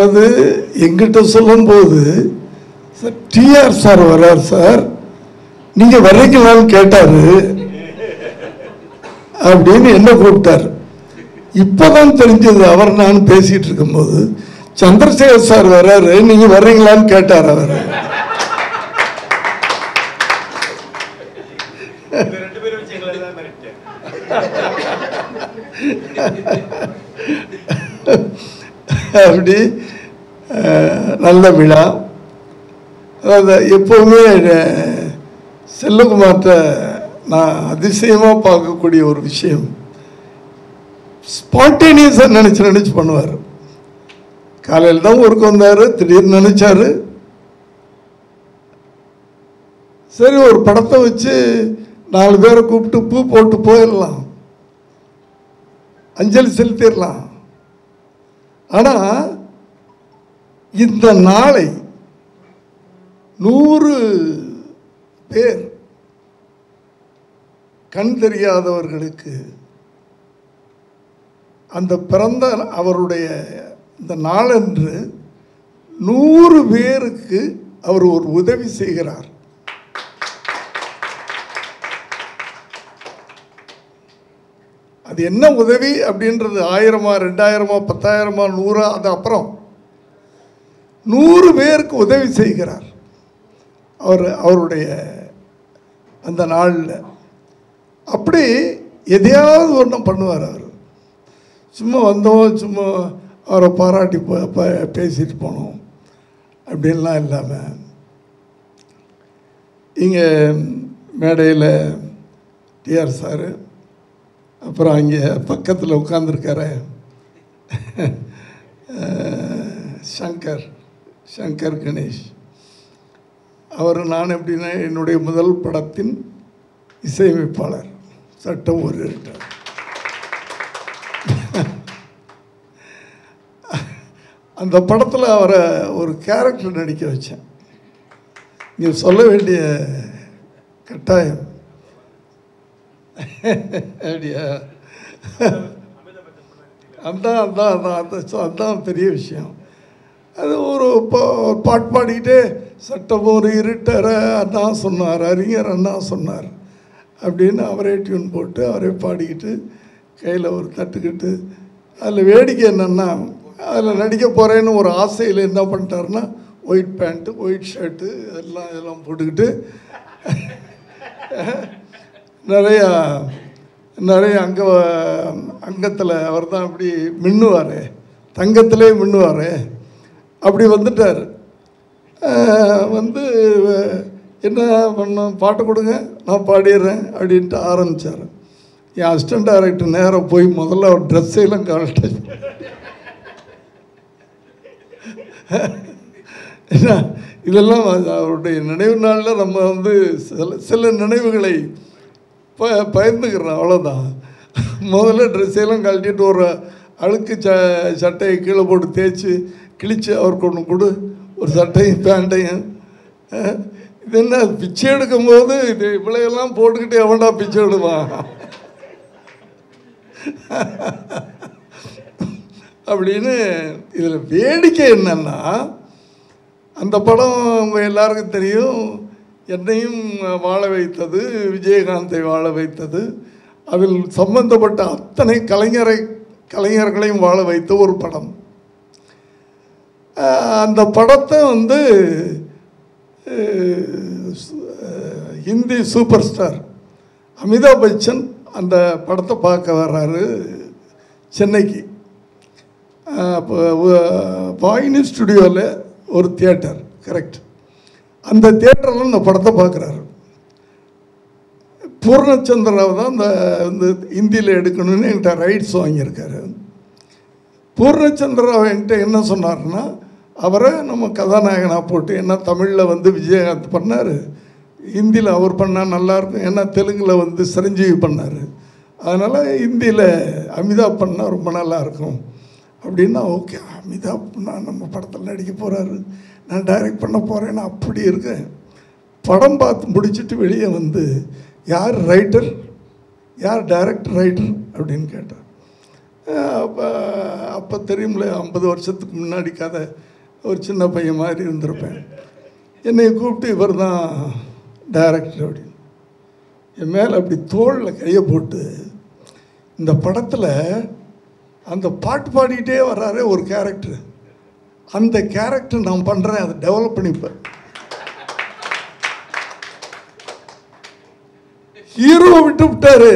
அதாவது எங்கிட்ட சொல்லும்போது சார் டிஆர் சார் வர்றார் சார் நீங்கள் வர்றீங்களான்னு கேட்டார் அப்படின்னு என்ன கூப்பிட்டார் இப்போதான் தெரிஞ்சது அவர் நான் பேசிட்டு இருக்கும்போது சந்திரசேகர் சார் வர்றாரு நீங்கள் வர்றீங்களான்னு கேட்டார் அவர் ரெண்டு பேரும் வச்சு எங்களை தான் மிரட்டேன் அப்படி அஹ், நல்ல விழா அதாவது எப்போவுமே அஹ், செல்லகுமார்ட்ட நான் அதிசயமாக பார்க்கக்கூடிய ஒரு விஷயம் ஸ்பான்டேனியஸாக நினச்சி நினச்சி பண்ணுவார் காலையில் தான் ஊருக்கு வந்தார் திடீர்னு நினச்சாரு சரி ஒரு படத்தை வச்சு நாலு பேரை கூப்பிட்டு பூ போட்டு போயிடலாம் அஞ்சலி செலுத்திடலாம் ஆனால் இந்த நாளை நூறு பேர் கண் தெரியாதவர்களுக்கு அந்த பிறந்த அவருடைய இந்த நாளன்று நூறு பேருக்கு அவர் ஒரு உதவி செய்கிறார் அது என்ன உதவி அப்படின்றது ஆயிரமா ரெண்டாயிரமா பத்தாயிரமா நூறா அது அப்புறம் நூறு பேருக்கு உதவி செய்கிறார் அவர் அவருடைய அந்த நாளில் அப்படி எதையாவது ஒன்றும் பண்ணுவார் அவர் சும்மா வந்தோம் சும்மா அவரை பாராட்டி ப- ப- பேசிட்டு போனோம் அப்படின்லாம் இல்லாமல் இங்கே மேடையில் டிஆர் சாரு அப்புறம் அங்கே பக்கத்தில் உட்காந்துருக்காரு சங்கர் சங்கர் கணேஷ் அவர் நான் எப்படின்னா என்னுடைய முதல் படத்தின் இசையமைப்பாளர் சட்டம் ஒரு இருட்டார் அந்த படத்தில் அவரை ஒரு கேரக்டர் நடிக்க வச்சேன் நீ சொல்ல வேண்டிய கட்டாயம் அப்படியா அதான் அதான் அதான் அந்த சொ- அதான் பெரிய விஷயம் அது ஒரு பா- பாட்டு பாடிக்கிட்டே சட்டம் ஒரு இருட்டற அண்ணா சொன்னார் அறிஞர் அண்ணா சொன்னார் அப்படின்னு அவரே டியூன் போட்டு அவரே பாடிக்கிட்டு கையில் ஒரு தட்டுக்கிட்டு அதில் வேடிக்கை என்னென்னா அதில் நடிக்க போகிறேன்னு ஒரு ஆசையில் என்ன பண்ணிட்டாருன்னா ஒயிட் பேண்ட்டு ஒயிட் ஷர்ட்டு எல்லாம் இதெல்லாம் போட்டுக்கிட்டு நிறையா நிறைய அங்க அங்கத்தில் அவர் தான் அப்படி மின்னுவார் தங்கத்திலே மின்னுவார் அப்படி வந்துட்டார் அஹ் வந்து அஹ் என்ன பண்ண பாட்டு கொடுங்க நான் பாடிடுறேன் அப்படின்ட்டு ஆரம்பித்தார் என் அசிஸ்டன்ட் டைரக்டர் நேராக போய் முதல்ல அவர் ட்ரெஸ்ஸையெல்லாம் கழட்ட ஏன்னா இதெல்லாம் அது அவருடைய நினைவு நாளில் நம்ம வந்து சில சில நினைவுகளை ப பயந்துக்கிறோம் அவ்வளோதான் முதல்ல ட்ரெஸ்ஸையெல்லாம் கழட்டிட்டு ஒரு அழுக்கு ச சட்டையை கீழே போட்டு தேய்ச்சி கிழிச்சு அவருக்கு ஒன்று கொடு ஒரு சட்டையும் பேண்ட்டையும் அஹ், இது என்ன பிச்சை எடுக்கும்போது இது இவ்வளையெல்லாம் போட்டுக்கிட்டு எவன்டா பிச்சை எடுவான் அப்படின்னு இதில் வேடிக்கை என்னன்னா அந்த படம் உங்க எல்லாருக்கும் தெரியும் என்னையும் வாழ வைத்தது விஜயகாந்தை வாழ வைத்தது அதில் சம்பந்தப்பட்ட அத்தனை கலைஞரை கலைஞர்களையும் வாழ வைத்த ஒரு படம் அஹ் அந்த படத்தை வந்து அஹ், சு- அஹ், ஹிந்தி சூப்பர் ஸ்டார் அமிதாப் பச்சன் அந்த படத்தை பார்க்க வர்றாரு சென்னைக்கு அப்போ வாயினி ஸ்டுடியோவில் ஒரு தியேட்டர் கரெக்ட் அந்த தியேட்டரில் இந்த படத்தை பார்க்குறாரு பூர்ணச்சந்திராவை தான் இந்த இந்த இந்தியில் எடுக்கணும்னு என்கிட்ட ரைட்ஸ் வாங்கியிருக்காரு பூர்ணச்சந்திராவை என்கிட்ட என்ன சொன்னார்னா அவரை நம்ம கதாநாயகனாக போட்டு என்ன தமிழில் வந்து விஜயகாந்த் பண்ணார் ஹிந்தியில் அவர் பண்ணால் நல்லாயிருக்கும் ஏன்னா தெலுங்கில் வந்து சிரஞ்சீவி பண்ணார் அதனால் ஹிந்தியில் அமிதாப் பண்ணால் ரொம்ப நல்லா இருக்கும் அப்படின்னா ஓகே அமிதாப் நான் நம்ம படத்தில் நடிக்க போகிறாரு நான் டைரக்ட் பண்ண போகிறேன்னு அப்படி இருக்கேன் படம் பார்த்து முடிச்சிட்டு வெளியே வந்து யார் ரைட்டர் யார் டைரக்டர் ரைட்டர் அப்படின்னு கேட்டார் அப்போ அப்போ தெரியும்ல ஐம்பது வருஷத்துக்கு முன்னாடி கதை ஒரு சின்ன பையன் மாதிரி இருந்திருப்பேன் என்னை கூப்பிட்டு இவர் தான் டைரக்டர் அப்படின்னு என் மேலே அப்படி தோளில் கையை போட்டு இந்த படத்தில் அந்த பாட்டு பாடிக்கிட்டே வர்றாரே ஒரு கேரக்டர் அந்த கேரக்டர் நான் பண்ணுறேன் அதை டெவலப் பண்ணிப்பேன் ஹீரோவை விட்டு விட்டாரு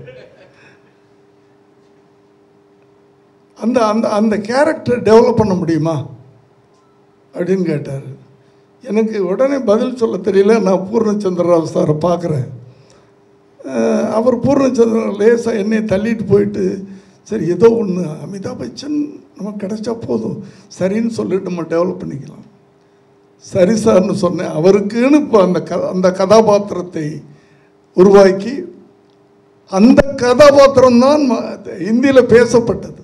அந்த அந்த அந்த கேரக்டர் டெவலப் பண்ண முடியுமா அப்படின்னு கேட்டார் எனக்கு உடனே பதில் சொல்ல தெரியல நான் பூர்ணச்சந்திர ராவ் சாரை பார்க்குறேன் அஹ் அவர் பூர்ணச்சந்திரன் லேசாக என்னை தள்ளிட்டு போயிட்டு சரி ஏதோ ஒன்று அமிதாப் பச்சன் நமக்கு கிடைச்சா போதும் சரின்னு சொல்லிட்டு நம்ம டெவலப் பண்ணிக்கலாம் சரி சார்னு சொன்னேன் அவருக்குன்னு இப்போ அந்த க அந்த கதாபாத்திரத்தை உருவாக்கி அந்த கதாபாத்திரம் தான் இந்தியில் பேசப்பட்டது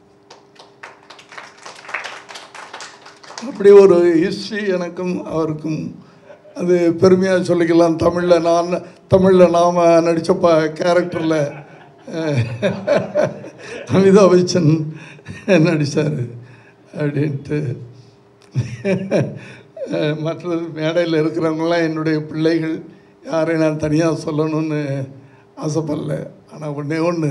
அப்படி ஒரு ஹிஸ்ட்ரி எனக்கும் அவருக்கும் அது பெருமையாக சொல்லிக்கலாம் தமிழில் நான் தமிழில் நாம் நடித்த ப கேரக்டரில் அமிதாப் பச்சன் நடித்தார் அப்படின்ட்டு அஹ், மற்றது மேடையில் இருக்கிறவங்களாம் என்னுடைய பிள்ளைகள் யாரையும் நான் தனியாக சொல்லணும்னு ஆசைப்படல ஆனால் ஒன்றே ஒன்று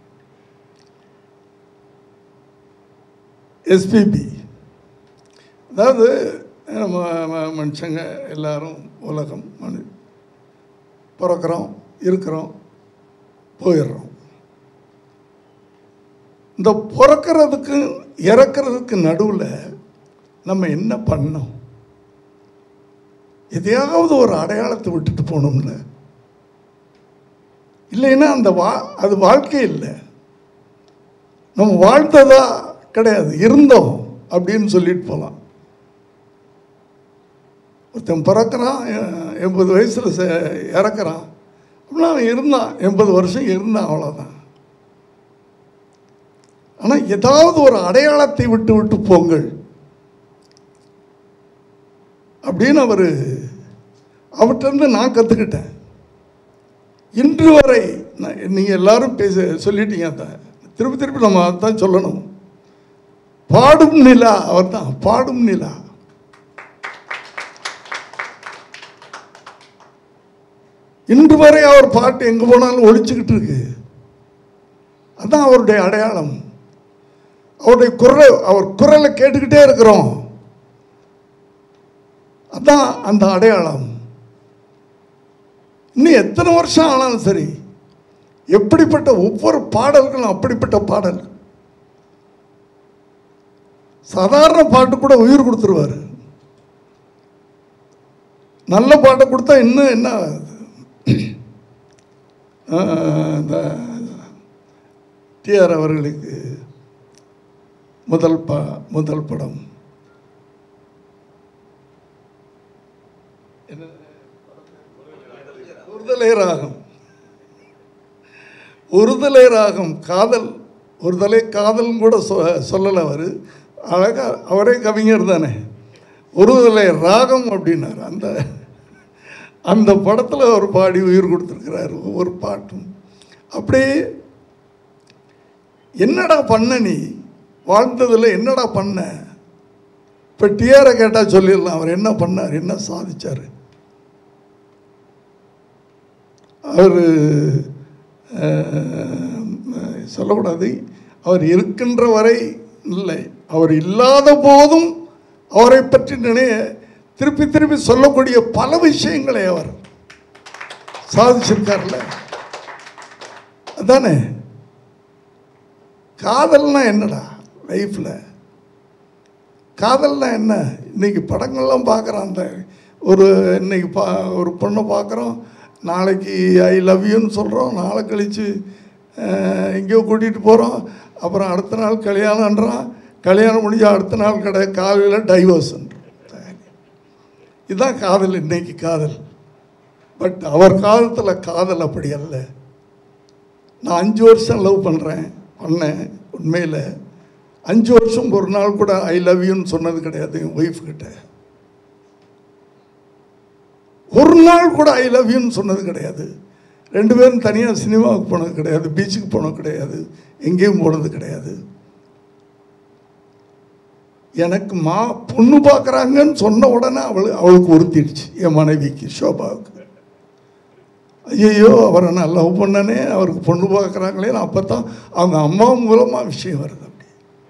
எஸ்பிபி அதாவது நம்ம ம- மனுஷங்க எல்லாரும் உலகம் மனு பிறக்கிறோம் இருக்கிறோம் போயிடுறோம் இந்த பிறக்கிறதுக்கு இறக்கிறதுக்கு நடுவில் நம்ம என்ன பண்ணோம் எதையாவது ஒரு அடையாளத்தை விட்டுட்டு போகணும்ல இல்லைன்னா அந்த வா அது வாழ்க்கை இல்லை நம்ம வாழ்ந்ததா கிடையாது இருந்தோம் அப்படின்னு சொல்லிட்டு போகலாம் ஒருத்தன் பிறக்கிறான் எ- எண்பது வயசில் செ இறக்குறான் அப்படின்னா அவன் இருந்தான் எண்பது வருஷம் இருந்தான் அவ்வளோதான் ஆனால் ஏதாவது ஒரு அடையாளத்தை விட்டு விட்டு போங்கள் அப்படின்னு அவர் அவர்கிட்டருந்து நான் கற்றுக்கிட்டேன் இன்று வரை நீங்கள் எல்லாரும் பேச சொல்லிட்டீங்க அதான் திருப்பி திருப்பி நம்ம அதான் சொல்லணும் பாடும் நிலா அவர் தான் பாடும் நிலா இன்று வரை அவர் பாட்டு எங்கே போனாலும் ஒழிச்சுக்கிட்டு இருக்கு அதான் அவருடைய அடையாளம் அவருடைய குரல் அவர் குரலை கேட்டுக்கிட்டே இருக்கிறோம் அதான் அந்த அடையாளம் இன்னும் எத்தனை வருஷம் ஆனாலும் சரி எப்படிப்பட்ட ஒவ்வொரு பாடல்களும் அப்படிப்பட்ட பாடல் சாதாரண பாட்டு கூட உயிர் கொடுத்துருவாரு நல்ல பாட்டை கொடுத்தா இன்னும் என்ன ஆகுது? ஆஹ் இந்த டிஆர் அவர்களுக்கு முதல் ப முதல் படம் என்ன? ஒருதலை ராகம் ஒருதலை ராகம் காதல் ஒருதலை காதல்னு கூட சொ சொல்லலை அவர் அழகாக அவரே கவிஞர் தானே ஒருதலை ராகம் அப்படின்னார் அந்த அந்த படத்தில் அவர் பாடி உயிர் கொடுத்துருக்கிறார் ஒவ்வொரு பாட்டும் அப்படியே என்னடா பண்ண நீ வாழ்ந்ததில் என்னடா பண்ண இப்போ டிஆரை கேட்டால் சொல்லிடலாம் அவர் என்ன பண்ணார் என்ன சாதிச்சார் அவர் சொல்லக்கூடாது அவர் இருக்கின்ற வரை இல்லை அவர் இல்லாத போதும் அவரை பற்றி நினைய திருப்பி திருப்பி சொல்லக்கூடிய பல விஷயங்களை அவர் சாதிச்சிருக்கார்ல அதானே காதல்னா என்னடா லைஃப்பில் காதல்னா என்ன இன்னைக்கு படங்கள்லாம் பார்க்குறோம் அந்த ஒரு இன்னைக்கு பா ஒரு பொண்ணை பார்க்குறோம் நாளைக்கு ஐ லவ் யூன்னு சொல்கிறோம் நாளை கழித்து எங்கேயோ கூட்டிகிட்டு போகிறோம் அப்புறம் அடுத்த நாள் கல்யாணம்ன்றான் கல்யாணம் முடிஞ்ச அடுத்த நாள் கடை காலையில் டைவர்ஸ்ன்றோம் இதுதான் காதல் இன்னைக்கு காதல் பட் அவர் காலத்தில் காதல் அப்படி அல்ல நான் அஞ்சு வருஷம் லவ் பண்ணுறேன் பண்ணேன் உண்மையில் அஞ்சு வருஷம் ஒரு நாள் கூட ஐ லவ் யூன்னு சொன்னது கிடையாது என் ஒய்ஃப் கிட்ட ஒரு நாள் கூட ஐ லவ் யூன்னு சொன்னது கிடையாது ரெண்டு பேரும் தனியாக சினிமாவுக்கு போனது கிடையாது பீச்சுக்கு போனது கிடையாது எங்கேயும் போனது கிடையாது எனக்கு மா பொண்ணு பார்க்குறாங்கன்னு சொன்ன உடனே அவளு அவளுக்கு உறுத்திடுச்சு என் மனைவிக்கு சோபாவுக்கு ஐயோ அவரை நான் லவ் பண்ணனே அவருக்கு பொண்ணு பார்க்குறாங்களேன்னு அப்போ தான் அவங்க அம்மா மூலமாக விஷயம் வருது அப்படி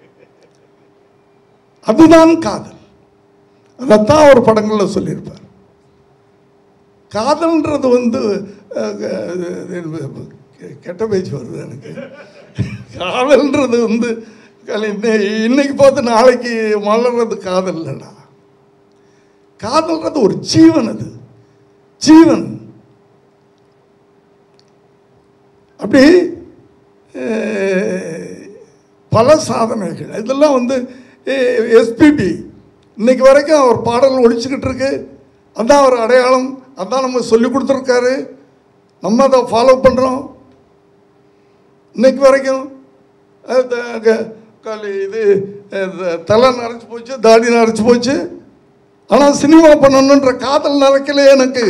அதுதான் காதல் அதைத்தான் அவர் படங்களில் சொல்லியிருப்பார் காதல்ன்றது வந்து அஹ், அது- அது கெ- கெட்ட பேச்சு வருது எனக்கு காதல்ன்றது வந்து கலை- இன்னை- இன்னைக்கு பார்த்து நாளைக்கு மலர்றது காதல் இல்லைடா காதல்ன்றது ஒரு ஜீவன் அது ஜீவன் அப்படி அஹ், பல சாதனைகள் இதெல்லாம் வந்து எஸ்பிபி இன்னைக்கு வரைக்கும் அவர் பாடல் ஒழிச்சுக்கிட்டு இருக்கு அதான் அவர் அடையாளம் அதான் நம்ம சொல்லி கொடுத்துருக்காரு நம்ம அதை ஃபாலோ பண்ணுறோம் இன்னைக்கு வரைக்கும் அஹ், த- க- காலி இது அஹ், த- தலை நரைச்சி போச்சு தாடி நரைச்சி போச்சு ஆனால் சினிமா பண்ணணுன்ற காதல் நடக்கலையே எனக்கு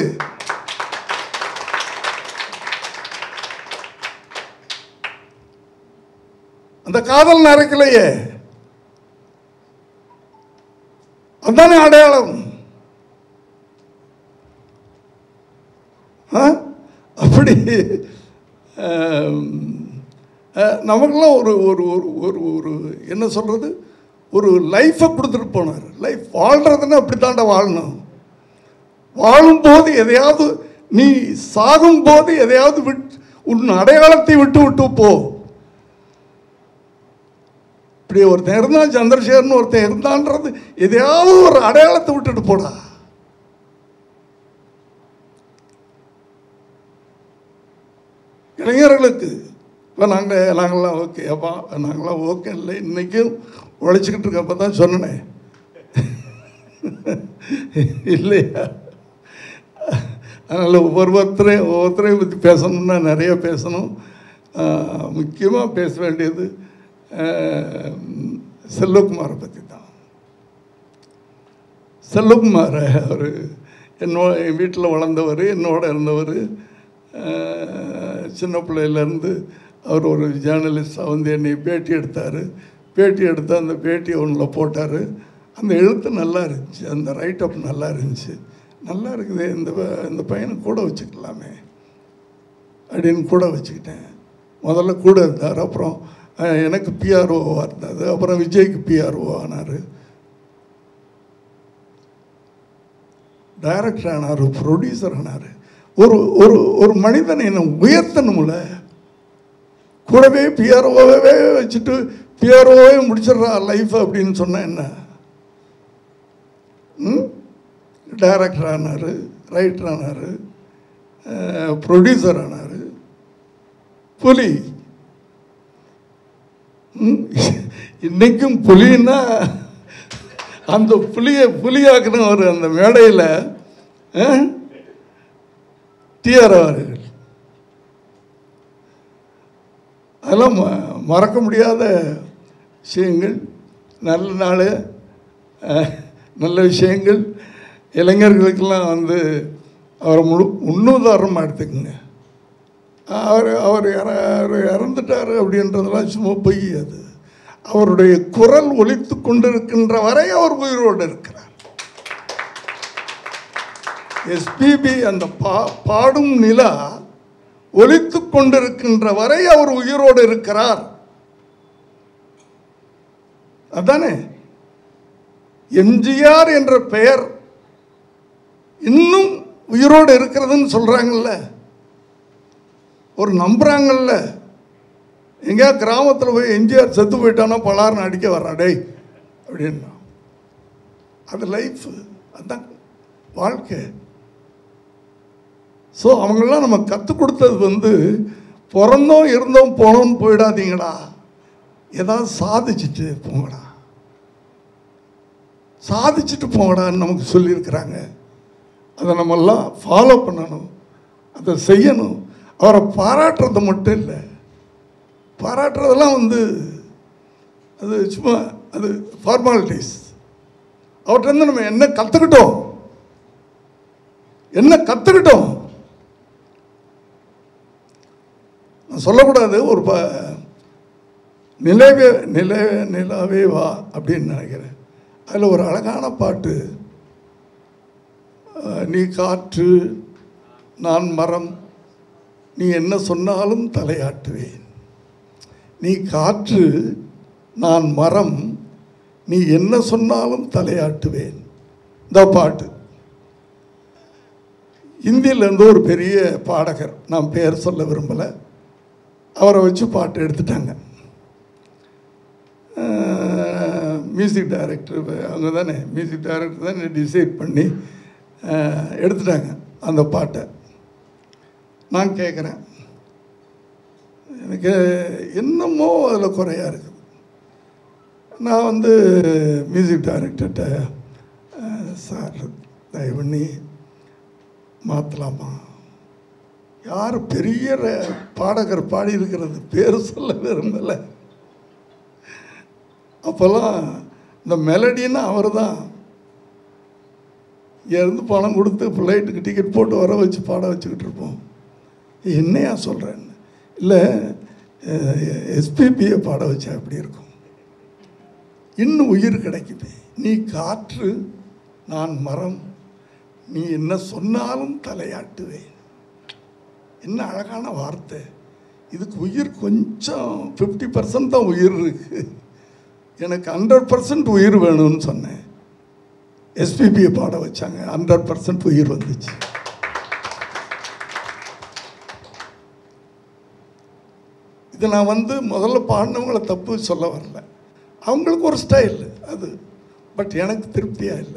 அந்த காதல் நடக்கலையே அதானே அடையாளம் ஆ? அப்படி ஆம், அஹ், நமக்கெல்லாம் ஒரு ஒரு ஒரு ஒரு ஒரு என்ன சொல்கிறது ஒரு லைஃப்பை கொடுத்துட்டு போனார் லைஃப் வாழ்கிறதுன்னா அப்படி தாண்டா வாழணும் வாழும்போது எதையாவது நீ சாகும்போது எதையாவது விட் உன் அடையாளத்தை விட்டு விட்டு போ இப்படி ஒருத்தன் இருந்தான் சந்திரசேகர்னு ஒருத்தன் இருந்தான்றது எதையாவது ஒரு அடையாளத்தை விட்டுட்டு போடா இளைஞர்களுக்கு இப்போ நாங்கள் நாங்களாம் ஓகே அப்பா நாங்களாம் ஓகே இல்லை இன்றைக்கும் உழைச்சிக்கிட்டு இருக்கப்போ தான் சொன்னேன் இல்லையா அதனால் ஒவ்வொருத்தரையும் ஒவ்வொருத்தரையும் பற்றி பேசணும்னா நிறைய பேசணும் முக்கியமாக பேச வேண்டியது ஆஹ், செல்வகுமாரை பற்றி தான் செல்வகுமார் அவர் என்னோட என் வீட்டில் வளர்ந்தவர் என்னோட இருந்தவர் ஆஹ், சின்ன பிள்ளையிலேருந்து அவர் ஒரு ஜேர்னலிஸ்டாக வந்து என்னை பேட்டி எடுத்தார் பேட்டி எடுத்து அந்த பேட்டியை ஒன்றில் போட்டார் அந்த எழுத்து நல்லா இருந்துச்சு அந்த ரைட்டப் நல்லா இருந்துச்சு நல்லா இருக்குது இந்த ப- இந்த பையனை கூட வச்சுக்கலாமே அப்படின்னு கூட வச்சுக்கிட்டேன் முதல்ல கூட இருந்தார் அப்புறம் அஹ், எனக்கு பிஆர்ஓவாக இருந்தார் அப்புறம் விஜய்க்கு பிஆர்ஓ ஆனார் டைரக்டர் ஆனார் ப்ரொடியூசர் ஆனார் ஒரு ஒரு ஒரு மனிதனை என்ன உயர்த்தணும்ல கூடவே பிஆர்ஓவே வச்சுட்டு பிஆர்ஓவே முடிச்சிடுறா லைஃப் அப்படின்னு சொன்னா என்ன ம் டைரக்டர் ஆனார் ரைட்டர் ஆனார் ப்ரொடியூசர் ஆனார் புலி ம், இன்னைக்கும் புலின்னா அந்த புலியை புலியாக்குனவர் அந்த மேடையில் டிஆர் அவர்கள் அதெல்லாம் ம- மறக்க முடியாத விஷயங்கள் நல்ல நாள் அஹ், நல்ல விஷயங்கள் இளைஞர்களுக்கெல்லாம் வந்து அவரை முழு முன்னுதாரணமாக எடுத்துக்கோங்க அவர் அவர் இற அவர் இறந்துட்டார் அப்படின்றதெல்லாம் சும்மா பொய் அது அவருடைய குரல் ஒலித்து கொண்டிருக்கின்ற வரை அவர் உயிரோடு இருக்கிறார் எஸ்பிபி அந்த பா பாடும் நிலா ஒலித்து கொண்டிருக்கின்ற வரை அவர் உயிரோடு இருக்கிறார் அதானே எம்ஜிஆர் என்ற பெயர் இன்னும் உயிரோடு இருக்கிறதுன்னு சொல்றாங்கல்ல ஒரு நம்புறாங்கல்ல எங்கேயா கிராமத்தில் போய் எம்ஜிஆர் செத்து போயிட்டானா பலார்னு அடிக்க வர்றான் டேய் அப்படின்னா அது லைஃப் அதுதான் வாழ்க்கை ஸோ அவங்களாம் நம்ம கற்றுக் கொடுத்தது வந்து பிறந்தோம் இருந்தோம் போனோம்னு போயிடாதீங்கடா ஏதாவது சாதிச்சுட்டு போங்கடா சாதிச்சுட்டு போங்கடான்னு நமக்கு சொல்லியிருக்கிறாங்க அதை நம்மெல்லாம் ஃபாலோ பண்ணணும் அதை செய்யணும் அவரை பாராட்டுறது மட்டும் இல்லை பாராட்டுறதெல்லாம் வந்து அது சும்மா அது ஃபார்மாலிட்டிஸ் அவர்கிட்ட இருந்து நம்ம என்ன கற்றுக்கிட்டோம் என்ன கற்றுக்கிட்டோம் சொல்லக்கூடாது ஒரு ப நிலவே நில நிலாவே வா அப்படின்னு நினைக்கிறேன் அதில் ஒரு அழகான பாட்டு அஹ், நீ காற்று நான் மரம் நீ என்ன சொன்னாலும் தலையாட்டுவேன் நீ காற்று நான் மரம் நீ என்ன சொன்னாலும் தலையாட்டுவேன் இந்த பாட்டு இந்தியிலேருந்து ஒரு பெரிய பாடகர் நான் பெயர் சொல்ல விரும்பலை அவரை வச்சு பாட்டு எடுத்துட்டாங்க மியூசிக் டைரக்டர் அவங்க தானே மியூசிக் டைரக்டர் தானே டிசைட் பண்ணி அஹ், எடுத்துட்டாங்க அந்த பாட்டை நான் கேட்குறேன் எனக்கு என்னமோ அதில் குறையாக இருக்குது நான் வந்து மியூசிக் டைரக்டர்கிட்ட சார் தயவு பண்ணி மாற்றலாமா யார் பெரிய ர- பாடகர் பாடியிருக்கிறது பேர் சொல்ல விரும்பலை அப்போல்லாம் இந்த மெலடின்னு அவர் தான் இங்கேருந்து பணம் கொடுத்து ஃப்ளைட்டுக்கு டிக்கெட் போட்டு வர வச்சு பாட வச்சுக்கிட்டு இருப்போம் என்னையா சொல்கிறேன்னு இல்லை எஸ்பிபியை பாட வச்சா எப்படி இருக்கும் இன்னும் உயிர் கிடைக்குது நீ காற்று நான் மரம் நீ என்ன சொன்னாலும் தலையாட்டுவேன் என்ன அழகான வார்த்தை இதுக்கு உயிர் கொஞ்சம் ஃபிஃப்டி பர்சன்ட் தான் உயிர் இருக்கு எனக்கு ஹண்ட்ரட் பர்சன்ட் உயிர் வேணும்னு சொன்னேன் எஸ்பிபியை பாட வச்சாங்க ஹண்ட்ரட் பர்சன்ட் உயிர் வந்துச்சு இது நான் வந்து முதல்ல பாடினவங்கள தப்பு சொல்ல வரல அவங்களுக்கு ஒரு ஸ்டைல் அது பட் எனக்கு திருப்தியாக இல்லை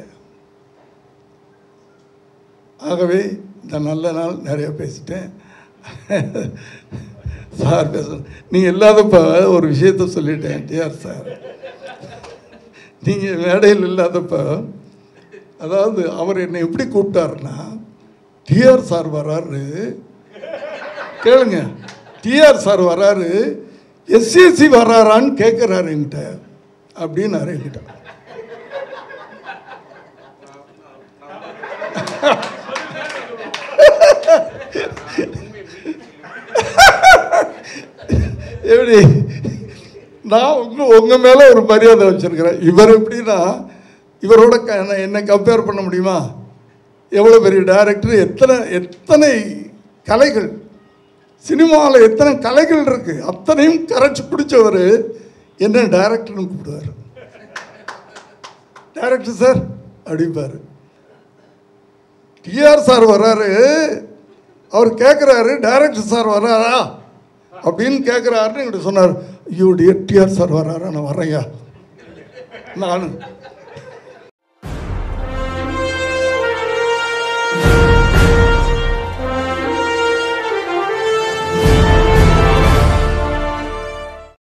ஆகவே இந்த நல்ல நாள் நிறைய பேசிட்டேன் சார் பேச நீங்கள் இல்லாதப்ப ஒரு விஷயத்த சொல்லிட்டேன் டிஆர் சார் நீங்கள் மேடையில் இல்லாதப்ப அதாவது அவர் என்னை எப்படி கூப்பிட்டாருன்னா டிஆர் சார் வராரு கேளுங்க டிஆர் சார் வராரு எஸ்சிஎஸ்சி வராரான்னு கேட்குறாரு என்கிட்ட அப்படின்னாரு என்கிட்ட எப்படி நான் உங்க உங்கள் மேலே ஒரு மரியாதை வச்சுருக்கிறேன் இவர் எப்படின்னா இவரோட க நான் என்னை கம்பேர் பண்ண முடியுமா எவ்வளோ பெரிய டைரக்டர் எத்தனை எத்தனை கலைகள் சினிமாவில் எத்தனை கலைகள் இருக்குது அத்தனையும் கரைச்சி பிடிச்சவர் என்ன டைரக்டர்னு கூப்பிடுவார் டைரக்டர் சார் அப்படிம்பாரு டிஆர் சார் வர்றாரு அவர் கேட்குறாரு டைரக்டர் சார் வர்றாரா அப்படின்னு கேட்குறாருன்னு என்கிட்ட சொன்னார் ஐயோ டிஆர் சார் வர்றாரா நான் வரேங்க நான்